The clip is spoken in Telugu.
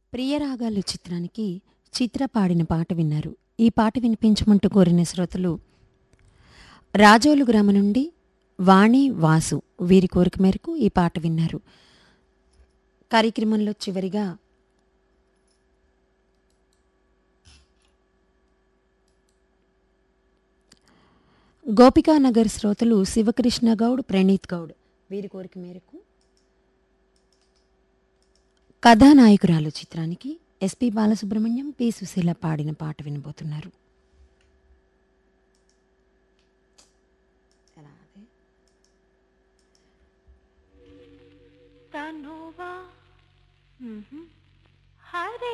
ప్రియరాగాలు చిత్రానికి చిత్ర పాడిన పాట విన్నారు ఈ పాట వినిపించమంటూ కోరిన శ్రోతలు రాజోలు గ్రామం నుండి వాణి వాసు వీరి కోరిక మేరకు ఈ పాట విన్నారు కార్యక్రమంలో చివరిగా గోపికానగర్ శ్రోతలు శివకృష్ణ గౌడ్ ప్రణీత్ గౌడ్ వీరి కోరిక మేరకు కథానాయకురాలు చిత్రానికి ఎస్పి బాలసుబ్రహ్మణ్యం పి సుశీల పాడిన పాట వినబోతున్నారు తనువా హరే